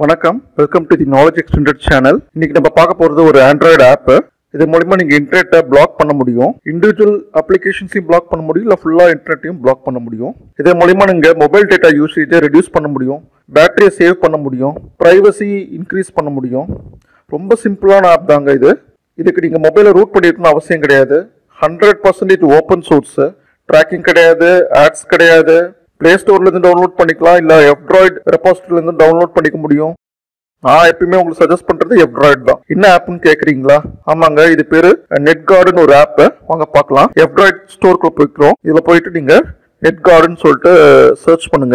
வணக்கம் welcome to the knowledge extended channel இன்னைக்கு நம்ம பார்க்க போறது ஒரு ஆண்ட்ராய்டு ஆப் இது மூலியமா நீங்க இன்டர்நெட்டை பிளாக் பண்ண முடியும் இண்டிவிஜுவல் அப்ளிகேஷன்ஸையும் பிளாக் பண்ண முடியும் இல்ல ஃபுல்லா இன்டர்நெட்டையும் பிளாக் பண்ண முடியும் இது மூலியமா நீங்க மொபைல் டேட்டா யூசேஜை ரெடியூஸ் பண்ண முடியும் பேட்டரியை சேவ் பண்ண முடியும் பிரைவசி இன்க்ரீஸ் பண்ண முடியும் ரொம்ப சிம்பிளான ஆப் தாங்க இது இதுக்கு நீங்க மொபைலை ரூட் பண்ணிருக்கணும் அவசியம் கிடையாது hundred percentage open source tracking கிடையாது ஆட்ஸ் கிடையாது பிளே ஸ்டோர்ல இருந்து டவுன்லோட் பண்ணிக்கலாம் இல்ல எஃப்ட்ராய்ட் ரெபாசிட்டரில இருந்து டவுன்லோட் பண்ணிக்க முடியும் நான் எப்பயுமே உங்களுக்கு சஜஸ்ட் பண்றது எஃப்ட்ராய்ட் தான் என்ன ஆப்னு கேக்குறீங்களா ஆமாங்க இது பேரு நெட் கார்டுன்னு ஒரு ஆப் வாங்க பார்க்கலாம் எஃப்ட்ராய்ட் ஸ்டோருக்குள்ள போய்க்கிறோம் இதுல போயிட்டு நீங்க நெட் கார்டுன்னு சொல்லிட்டு சர்ச் பண்ணுங்க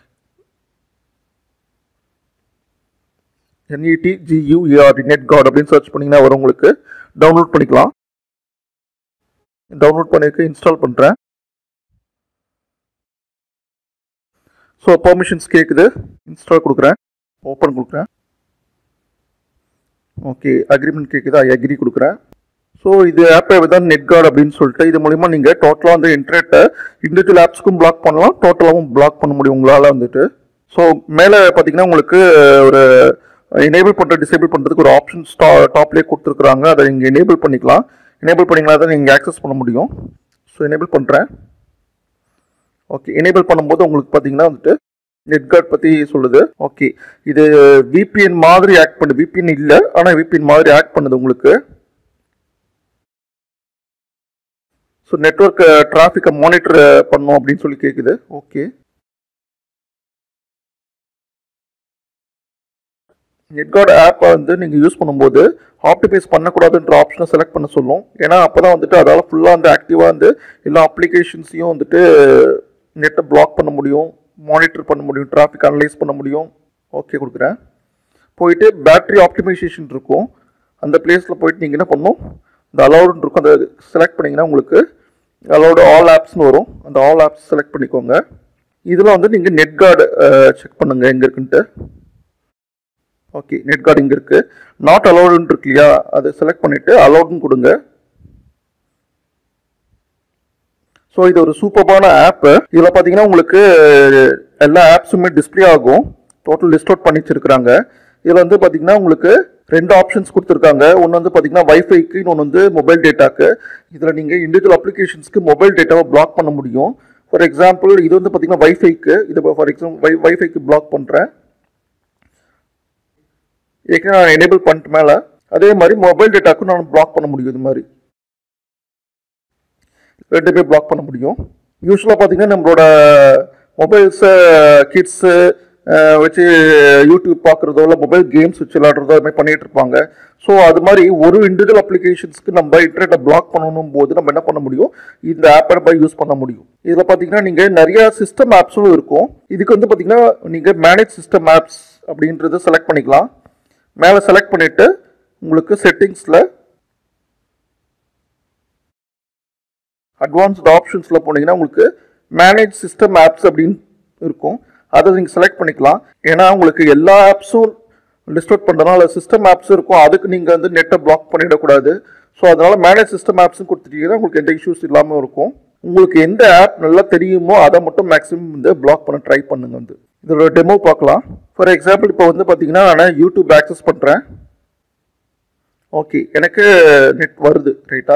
என்இடி ஜியூஏஆர்டி நெட் கார்டு அப்படின்னு சர்ச் பண்ணீங்கன்னா வரும் உங்களுக்கு டவுன்லோட் பண்ணிக்கலாம் டவுன்லோட் பண்ணிக்க இன்ஸ்டால் பண்ணுறேன் ஸோ பெர்மிஷன்ஸ் கேட்குது இன்ஸ்டால் கொடுக்குறேன் ஓப்பன் கொடுக்குறேன் ஓகே அக்ரிமெண்ட் கேட்குது ஐ அக்ரி கொடுக்குறேன் ஸோ இது ஆப்பை தான் நெட் கார்டு அப்படின்னு சொல்லிட்டு இது மூலிமா நீங்கள் டோட்டலாக வந்து இன்டர்நெட்டை இண்டிவிஜுவல் ஆப்ஸ்க்கும் பிளாக் பண்ணலாம் டோட்டலாகவும் பிளாக் பண்ண முடியும் உங்களால் வந்துட்டு ஸோ மேலே பார்த்தீங்கன்னா உங்களுக்கு ஒரு எனேபிள் பண்ணுற டிசேபிள் பண்ணுறதுக்கு ஒரு ஆப்ஷன் ஸ்டா டாப்லேயே கொடுத்துருக்குறாங்க அதை நீங்கள் எனேபிள் பண்ணிக்கலாம் எனேபிள் பண்ணிங்களா தான் நீங்கள் ஆக்சஸ் பண்ண முடியும் ஸோ எனேபிள் பண்ணுறேன் ஓகே எனேபிள் பண்ணும்போது உங்களுக்கு பார்த்தீங்கன்னா வந்துட்டு நெட்கார்ட் பற்றி சொல்லுது ஓகே இது விபிஎன் மாதிரி ஆக்ட் பண்ணுது விபிஎன் இல்லை ஆனால் விபிஎன் மாதிரி ஆக்ட் பண்ணுது உங்களுக்கு ஸோ நெட்ஒர்க் டிராஃபிக்கை மானிட்டர் பண்ணும் அப்படின்னு சொல்லி கேட்குது ஓகே நெட்கார்ட் ஆப்பை வந்து நீங்கள் யூஸ் பண்ணும்போது ஆப்டிமைஸ் பண்ணக்கூடாதுன்ற ஆப்ஷனை செலக்ட் பண்ண சொல்லும் ஏன்னா அப்போ தான் வந்துட்டு அதால் ஃபுல்லாக வந்து ஆக்டிவாக வந்து எல்லா அப்ளிகேஷன்ஸையும் வந்துட்டு நெட்டை பிளாக் பண்ண முடியும் மானிட்டர் பண்ண முடியும் டிராஃபிக் அனலைஸ் பண்ண முடியும் ஓகே கொடுக்குறேன் போயிட்டு பேட்டரி ஆப்டிமைசேஷன் இருக்கும் அந்த பிளேஸில் போயிட்டு நீங்கள் என்ன பண்ணணும் இந்த அலௌடுன்னு இருக்கும் அதை செலக்ட் பண்ணிங்கன்னா உங்களுக்கு அலௌடு ஆல் ஆப்ஸ்னு வரும் அந்த ஆல் ஆப்ஸ் செலக்ட் பண்ணிக்கோங்க இதில் வந்து நீங்கள் நெட் கார்டு செக் பண்ணுங்கள் எங்கே இருக்குன்ட்டு ஓகே நெட் கார்டு இங்கே இருக்குது நாட் அலௌடுன்னு இருக்கு இல்லையா அதை செலக்ட் பண்ணிவிட்டு அலௌடுன்னு கொடுங்க ஸோ இது ஒரு சூப்பர்பான ஆப்பு இதில் பார்த்தீங்கன்னா உங்களுக்கு எல்லா ஆப்ஸுமே டிஸ்பிளே ஆகும் டோட்டல் லிஸ்ட் அவுட் பண்ணி வச்சிருக்கிறாங்க இதில் வந்து பார்த்தீங்கன்னா உங்களுக்கு ரெண்டு ஆப்ஷன்ஸ் கொடுத்துருக்காங்க ஒன்று வந்து பார்த்தீங்கன்னா வைஃபைக்கு இன்னொன்று வந்து மொபைல் டேட்டாக்கு இதில் நீங்கள் இண்டிவிஜுவல் அப்ளிகேஷன்ஸ்க்கு மொபைல் டேட்டாவை பிளாக் பண்ண முடியும் ஃபார் எக்ஸாம்பிள் இது வந்து பார்த்தீங்கன்னா வைஃபைக்கு இது ஃபார் எக்ஸாம்பிள் வை வைஃபைக்கு பிளாக் பண்ணுறேன் ஏற்கனவே நான் எனேபிள் பண்ணிட்டு மேலே அதே மாதிரி மொபைல் டேட்டாக்கும் நான் பிளாக் பண்ண முடியும் இது மாதிரி ரெண்டுமே பிளாக் பண்ண முடியும் யூஸ்வலாக பார்த்தீங்கன்னா நம்மளோட மொபைல்ஸை கிட்ஸு வச்சு யூடியூப் பார்க்குறதோ இல்லை மொபைல் கேம்ஸ் வச்சு விளாடுறதோ அது மாதிரி பண்ணிட்டு இருப்பாங்க ஸோ அது மாதிரி ஒரு இண்டிவிஜுவல் அப்ளிகேஷன்ஸ்க்கு நம்ம இன்டர்நெட்டை பிளாக் பண்ணணும் போது நம்ம என்ன பண்ண முடியும் இந்த ஆப்பை நம்ம யூஸ் பண்ண முடியும் இதில் பார்த்தீங்கன்னா நீங்கள் நிறைய சிஸ்டம் ஆப்ஸும் இருக்கும் இதுக்கு வந்து பார்த்தீங்கன்னா நீங்கள் மேனேஜ் சிஸ்டம் ஆப்ஸ் அப்படின்றத செலக்ட் பண்ணிக்கலாம் மேலே செலக்ட் பண்ணிவிட்டு உங்களுக்கு செட்டிங்ஸில் அட்வான்ஸ்ட் ஆப்ஷன்ஸில் போனீங்கன்னா உங்களுக்கு மேனேஜ் சிஸ்டம் ஆப்ஸ் அப்படின்னு இருக்கும் அதை நீங்கள் செலக்ட் பண்ணிக்கலாம் ஏன்னா உங்களுக்கு எல்லா ஆப்ஸும் லிஸ்ட் அவுட் பண்ணுறதுனால சிஸ்டம் ஆப்ஸும் இருக்கும் அதுக்கு நீங்கள் வந்து நெட்டை பிளாக் பண்ணிடக்கூடாது ஸோ அதனால் மேனேஜ் சிஸ்டம் ஆப்ஸும் கொடுத்துட்டீங்கன்னா உங்களுக்கு எந்த இஷ்யூஸ் இல்லாமல் இருக்கும் உங்களுக்கு எந்த ஆப் நல்லா தெரியுமோ அதை மட்டும் மேக்ஸிமம் வந்து பிளாக் பண்ண ட்ரை பண்ணுங்க வந்து இதோட டெமோ பார்க்கலாம் ஃபார் எக்ஸாம்பிள் இப்போ வந்து பார்த்தீங்கன்னா நான் யூடியூப் ஆக்சஸ் பண்ணுறேன் ஓகே எனக்கு நெட் வருது ரைட்டா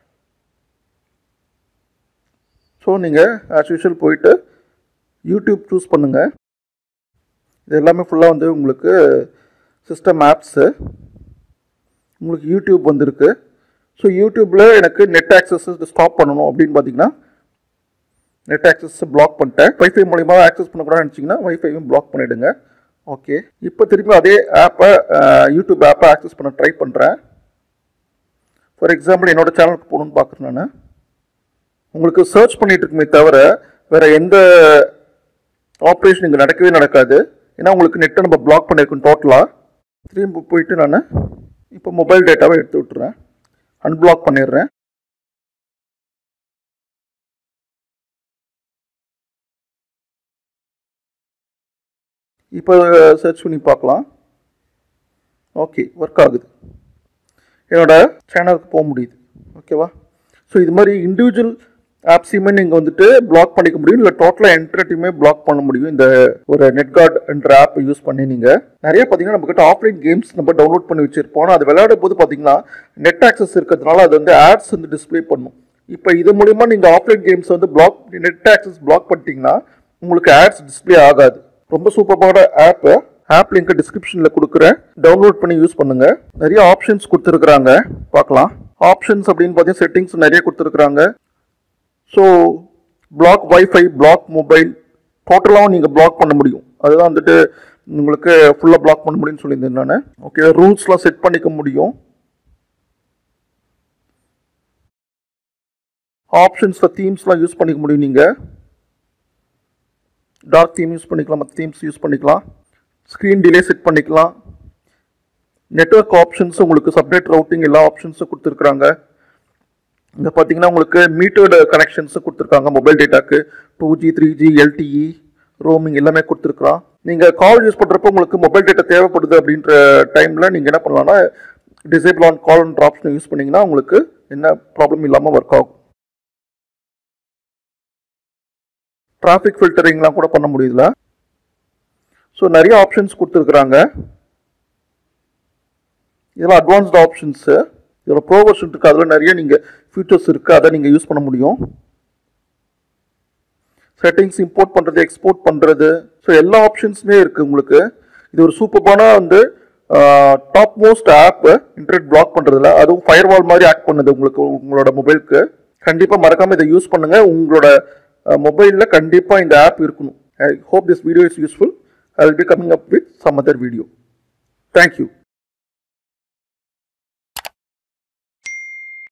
ஸோ நீங்கள் ஆஸ் யூஷுவல் போயிட்டு யூடியூப் சூஸ் பண்ணுங்கள் இது எல்லாமே ஃபுல்லாக வந்து உங்களுக்கு சிஸ்டம் ஆப்ஸு உங்களுக்கு யூடியூப் வந்திருக்கு ஸோ யூடியூப்பில் எனக்கு நெட் ஆக்சஸ் ஸ்டாப் பண்ணணும் அப்படின்னு பார்த்தீங்கன்னா நெட் ஆக்சஸ் பிளாக் பண்ணிட்டேன் வைஃபை மூலிமா ஆக்சஸ் பண்ணக்கூடாதுன்னு நினச்சிங்கன்னா வைஃபையும் பிளாக் பண்ணிவிடுங்க ஓகே இப்போ திரும்பி அதே ஆப்பை யூடியூப் ஆப்பை ஆக்சஸ் பண்ண ட்ரை பண்ணுறேன் ஃபார் எக்ஸாம்பிள் என்னோடய சேனலுக்கு போகணுன்னு பார்க்குறேன் நான் உங்களுக்கு சர்ச் பண்ணிட்டு இருக்குமே தவிர வேற எந்த ஆப்ரேஷன் இங்கே நடக்கவே நடக்காது ஏன்னா உங்களுக்கு நெட்டை நம்ம பிளாக் பண்ணியிருக்கோம் டோட்டலாக திரும்பி போயிட்டு நான் இப்போ மொபைல் டேட்டாவை எடுத்து விட்டுறேன் அன்பிளாக் பண்ணிடுறேன் இப்போ சர்ச் பண்ணி பார்க்கலாம் ஓகே ஒர்க் ஆகுது என்னோட சேனலுக்கு போக முடியுது ஓகேவா ஸோ இது மாதிரி இண்டிவிஜுவல் ஆப்ஸையுமே நீங்கள் வந்துட்டு பிளாக் பண்ணிக்க முடியும் இல்லை டோட்டலாக என்டர்டையுமே பிளாக் பண்ண முடியும் இந்த ஒரு நெட்கார்ட் என்ற ஆப் யூஸ் பண்ணி நீங்கள் நிறைய பார்த்தீங்கன்னா நம்மக்கிட்ட ஆஃப்லைன் கேம்ஸ் நம்ம டவுன்லோட் பண்ணி வச்சிருப்போம் ஆனால் அது விளையாடும் போது பார்த்தீங்கன்னா நெட் ஆக்சஸ் இருக்கிறதுனால அது வந்து ஆட்ஸ் வந்து டிஸ்ப்ளே பண்ணும் இப்போ இது மூலிமா நீங்கள் ஆஃப்லைன் கேம்ஸ் வந்து பிளாக் நெட் ஆக்சஸ் பிளாக் பண்ணிட்டீங்கன்னா உங்களுக்கு ஆட்ஸ் டிஸ்ப்ளே ஆகாது ரொம்ப சூப்பரான ஆப்பு ஆப் லிங்க் டிஸ்கிரிப்ஷனில் கொடுக்குறேன் டவுன்லோட் பண்ணி யூஸ் பண்ணுங்க நிறைய ஆப்ஷன்ஸ் கொடுத்துருக்குறாங்க பார்க்கலாம் ஆப்ஷன்ஸ் அப்படின்னு பார்த்தீங்கன்னா செட்டிங்ஸ் நிறைய கொடுத்துருக்குறாங்க so block wifi block mobile டோட்டலாகவும் நீங்கள் பிளாக் பண்ண முடியும் அதுதான் வந்துட்டு உங்களுக்கு ஃபுல்லாக பிளாக் பண்ண முடியும்னு சொல்லியிருந்தேன் நான் ஓகே ரூல்ஸ்லாம் செட் பண்ணிக்க முடியும் ஆப்ஷன்ஸில் தீம்ஸ்லாம் யூஸ் பண்ணிக்க முடியும் நீங்கள் டார்க் தீம் யூஸ் பண்ணிக்கலாம் மற்ற தீம்ஸ் யூஸ் பண்ணிக்கலாம் ஸ்க்ரீன் டிலே செட் பண்ணிக்கலாம் நெட்ஒர்க் ஆப்ஷன்ஸ் உங்களுக்கு சப்ரேட் ரவுட்டிங் எல்லா ஆப்ஷன்ஸும் கொடுத்துருக்குறாங்க இங்கே பார்த்தீங்கன்னா உங்களுக்கு மீட்டர்டு கனெக்ஷன்ஸும் கொடுத்துருக்காங்க மொபைல் டேட்டாக்கு two G three G LTE roaming எல்லாமே கொடுத்துருக்குறான் நீங்கள் கால் யூஸ் பண்ணுறப்போ உங்களுக்கு மொபைல் டேட்டா தேவைப்படுது அப்படின்ற டைமில் நீங்கள் என்ன பண்ணலாம்னா டிசேபிள் ஆன் கால்ன்ற ஆப்ஷனை யூஸ் பண்ணிங்கன்னா உங்களுக்கு என்ன ப்ராப்ளம் இல்லாமல் ஒர்க் ஆகும் டிராஃபிக் ஃபில்டரிங்லாம் கூட பண்ண முடியுதுல ஸோ நிறைய ஆப்ஷன்ஸ் கொடுத்துருக்குறாங்க இதெல்லாம் அட்வான்ஸ்டு ஆப்ஷன்ஸு இதில் ப்ரோ வெர்ஷன் இருக்குது அதில் நிறைய நீங்கள் ஃபீச்சர்ஸ் இருக்குது அதை நீங்கள் யூஸ் பண்ண முடியும் செட்டிங்ஸ் இம்போர்ட் பண்ணுறது எக்ஸ்போர்ட் பண்ணுறது ஸோ எல்லா ஆப்ஷன்ஸுமே இருக்குது உங்களுக்கு இது ஒரு சூப்பர்பான வந்து top most app internet block பண்ணுறதுல அதுவும் ஃபயர் வால் மாதிரி ஆக்ட் பண்ணுது உங்களுக்கு உங்களோட மொபைலுக்கு கண்டிப்பாக மறக்காமல் இதை யூஸ் பண்ணுங்கள் உங்களோட மொபைலில் கண்டிப்பாக இந்த ஆப் இருக்கணும் I hope this video is useful I will be coming up with some other video thank you